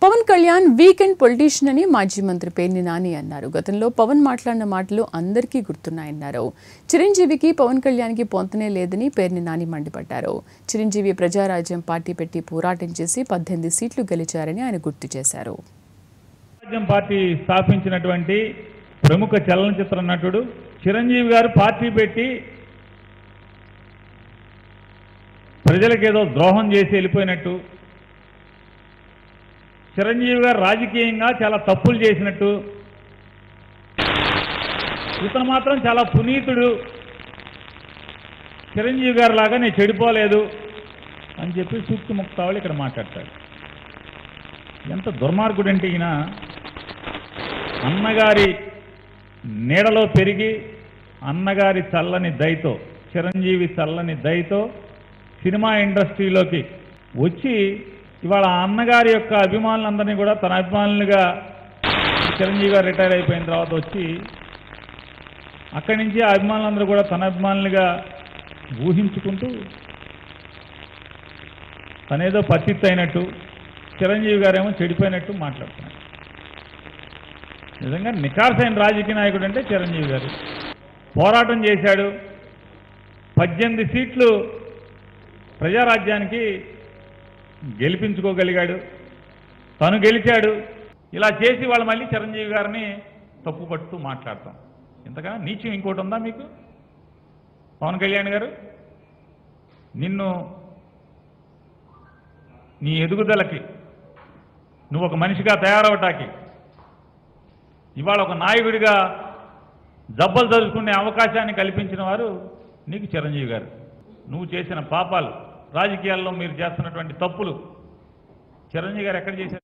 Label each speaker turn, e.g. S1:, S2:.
S1: Pawan Kalyan weekend politician అని మాజీ మంత్రి పేర్ని నాని అన్నారు గతంలో పవన్ మాట్లాడిన మాటలు అందరికీ గుర్తున్నాయన్నారు చిరంజీవికి పవన్ కళ్యాణ్కి పొంతనే లేదని పేర్ని నాని మండిపడ్డారు చిరంజీవి ప్రజారాజ్యం పార్టీ పెట్టి పోరాటం చేసి పద్దెనిమిది సీట్లు గెలిచారని ఆయన గుర్తు చేశారు
S2: రాజ్యం పార్టీ స్థాపించినటువంటి ప్రముఖ చలనచిత్ర నటుడు చిరంజీవి గారు పార్టీ పెట్టి ప్రజలకేదో ద్రోహం చేసి వెళ్ళిపోయినట్టు చిరంజీవి గారు రాజకీయంగా చాలా తప్పులు చేసినట్టు ఇతను మాత్రం చాలా పునీతుడు చిరంజీవి గారు లాగా నేను చెడిపోలేదు అని చెప్పి సూక్తి ముక్తావళి ఇక్కడ మాట్లాడతాడు ఎంత దుర్మార్గుడంటే ఈయన అన్నగారి నీడలో పెరిగి అన్నగారి చల్లని దయతో చిరంజీవి చల్లని దయతో సినిమా ఇండస్ట్రీలోకి వచ్చి ఇవాళ ఆ అన్నగారి యొక్క అభిమానులందరినీ కూడా తన అభిమానులుగా చిరంజీవి గారు రిటైర్ అయిపోయిన తర్వాత వచ్చి అక్కడి నుంచి ఆ అభిమానులందరూ కూడా తన అభిమానులుగా ఊహించుకుంటూ తనేదో పత్తిత్తు అయినట్టు చిరంజీవి గారేమో చెడిపోయినట్టు మాట్లాడుతున్నారు నిజంగా నికార్సైన రాజకీయ నాయకుడు అంటే చిరంజీవి గారు పోరాటం చేశాడు పద్దెనిమిది సీట్లు ప్రజారాజ్యానికి గెలిపించుకోగలిగాడు తను గెలిచాడు ఇలా చేసి వాళ్ళు మళ్ళీ చిరంజీవి గారిని తప్పు పడుతూ మాట్లాడతాం ఇంతగా నీచం ఇంకోటి ఉందా మీకు పవన్ కళ్యాణ్ గారు నిన్ను నీ ఎదుగుదలకి నువ్వు ఒక మనిషిగా తయారవటానికి ఇవాళ ఒక నాయకుడిగా జబ్బలు చదువుకునే అవకాశాన్ని కల్పించిన వారు నీకు చిరంజీవి గారు నువ్వు చేసిన పాపాలు రాజకీయాల్లో మీరు చేస్తున్నటువంటి తప్పులు చిరంజీవి గారు ఎక్కడ చేశారు